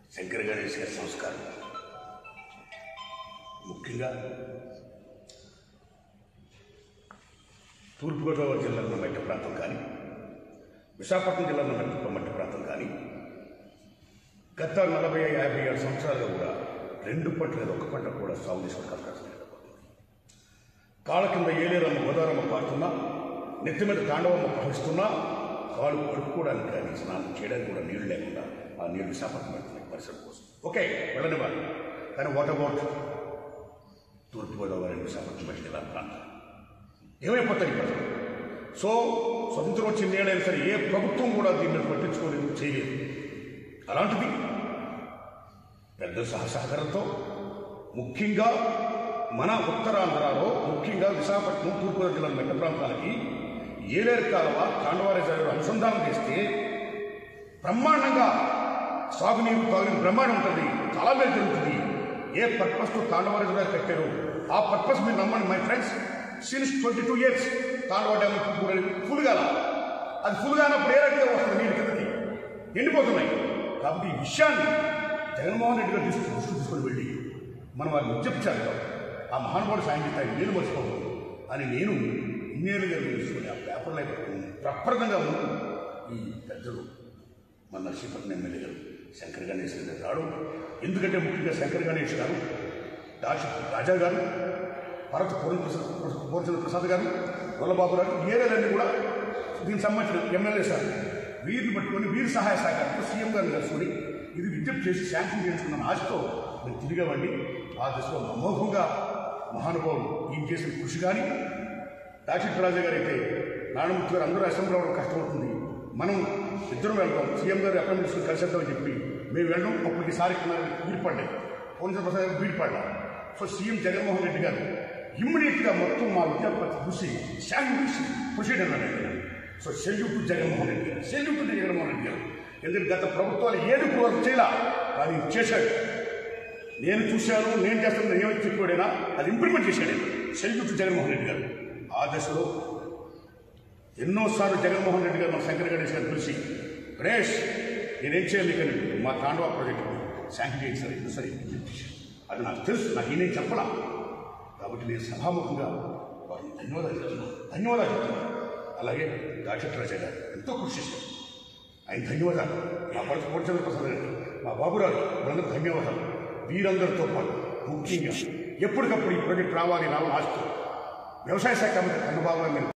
శంకర్ గణేష్ గారి సంస్కారం ముఖ్యంగా తూర్పుగోదావరి జిల్లాలో ఉన్న మట్టి ప్రాంతం కానీ విశాఖపట్నం జిల్లాలో ఉన్న మట్టి మట్టి ప్రాంతం కానీ గత నలభై యాభై ఏడు సంవత్సరాలుగా కూడా రెండు పంట లేదా ఒక పంట కూడా సాగు చేసుకోవడానికి అవకాశం లేకపోతుంది కాళ్ళ కింద ఏలేరమ్మ గోదావరమ్మ పారుతున్నా నెత్తి మీద తాండవమ్మ ప్రవహిస్తున్నా కాళ్ళు కడుక్కోవడానికి కానీ స్నానం చేయడానికి కూడా నీళ్లు లేకుండా ఆ నీళ్లు విశాఖపట్నం వెళ్తున్నాయి పరిసరం కోసం ఓకే వెళ్ళనివ్వాలి కానీ వాట్ అబౌట్ తూర్పుగోదావరి విశాఖపట్నం మట్టి జిల్లా ప్రాంతం ఏమైపోతాయి ప్రజలు సో స్వతంత్రం వచ్చిన ఏడైనా సరే ఏ ప్రభుత్వం కూడా దీన్ని పట్టించుకోలేదు చేయలేదు అలాంటిది పెద్ద సహసహకారంతో ముఖ్యంగా మన ఉత్తరాంధ్రలో ముఖ్యంగా విశాఖపట్నం తూర్పుగోదావరి జిల్లా మెట్ట ప్రాంతాలకి ఏలేరు కాలువ కాండవారేశ్వర అనుసంధానం చేస్తే బ్రహ్మాండంగా సాగునీరు తాగునీరు బ్రహ్మాండం ఉంటుంది చాలా మేలు జరుగుతుంది ఏ పర్పస్తో తాండవారేశ్వర కట్టారు ఆ పర్పస్ మీరు నమ్మండి my friends since twenty two years Thandava dam full కాల అది ఫుల్ కానప్పుడు ఏ రకంగా వస్తుంది నీరు కిందకి ఎండిపోతున్నాయి కాబట్టి ఈ విషయాన్ని జగన్మోహన్ రెడ్డి గారు దృష్టి దృష్టి తీసుకొని వెళ్ళి మనం వారిని విజ్ఞప్తి చేద్దాం ఆ మహానుభావుడు సాయం చేస్తాయి నేను మర్చిపోకూడదు అని నేను ఇన్నేళ్ళు గారు తీసుకొని ఆ పేపర్లో ప్రప్రదంగా ముందు ఈ పెద్దలు మన నర్సీపట్నం ఎమ్మెల్యే గారు శంకర్ గణేష్ గారు రావడం ఎందుకంటే ముఖ్యంగా శంకర్ గణేష్ గారు దాక్ష రాజా గారు భరత్ పూర్ణ ప్రసాద్ పూర్ణచంద్ర ప్రసాద్ గారు వల్లబాబు గారు ఏరియాలన్నీ కూడా దీనికి సంబంధించిన ఎమ్మెల్యే సార్ వీరిని పట్టుకొని వీరి సహాయ సహకారంతో సీఎం గారిని కలుసుకొని ఇది విజ్ఞప్తి చేసి శాంక్షన్ చేసుకున్న ఆశతో మేము తిరిగామండి ఆ దశలో అమోఘంగా మహానుభావుడు ఈయన చేసిన కృషి కానీ దాక్షిత్ రాజా గారు అయితే నారాయణమూర్తి గారు అందరూ అసెంబ్లీ రావడం కష్టమవుతుంది మనం ఇద్దరం వెళ్తాం సీఎం గారు అపాయింట్ తీసుకుని కలిసేద్దామని చెప్పి మేము వెళ్ళడం అప్పటికి సారి వీడిపడ్డాయి పూర్ణ ప్రసాద్ గారు వీడిపడ్డా సో సీఎం జగన్మోహన్ రెడ్డి గారు ఇమ్మీడియట్గా మొత్తం మా విద్యాపతి చూసి శాంక్షన్ ప్రొసీడ్ అన్నాడు so salute to Jaganmohan Reddy garu salute to Jaganmohan Reddy గారు ఎందుకంటే గత ప్రభుత్వాలు ఏది కూడా చేయాల కానీ చేశాడు నేను చూశాను నేను చేస్తాను ఏమని చెప్పాడైనా అది ఇంప్లిమెంట్ చేశాడు సెల్యూట్ టు జగన్మోహన్ రెడ్డి గారు ఆ దశలో ఎన్నోసార్లు జగన్మోహన్ రెడ్డి గారు మన శంకర్ గణేష్ గారు పిలిచి గణేష్ నేనేం చేయాలి కానీ మా తాండవ ప్రాజెక్టు శాంక్షన్ చేయండి సార్ ఎందుకు సార్ ఇంప్లిమెంట్ చేశాను అది నాకు తెలుసు నాకు ఈయన చెప్పలా కాబట్టి నేను సభాముఖంగా వారిని ధన్యవాదాలు చెప్తున్నాను ధన్యవాదాలు చెప్తున్నాను అలాగే దాక్షట్ రాజా గారు ఎంతో కృషి చేశారు ఆయన ధన్యవాదాలు మా భరత పూర్చంద్ర ప్రసాద్ గారు మా బాబురావు వీళ్ళందరూ ధన్యవాదాలు వీరందరితో పాటు ముఖ్యంగా ఎప్పటికప్పుడు ఈ ప్రాజెక్ట్ రావాలి రావాలి ఆస్తూ వ్యవసాయ శాఖ మంత్రి కన్నబాబు గారు నేను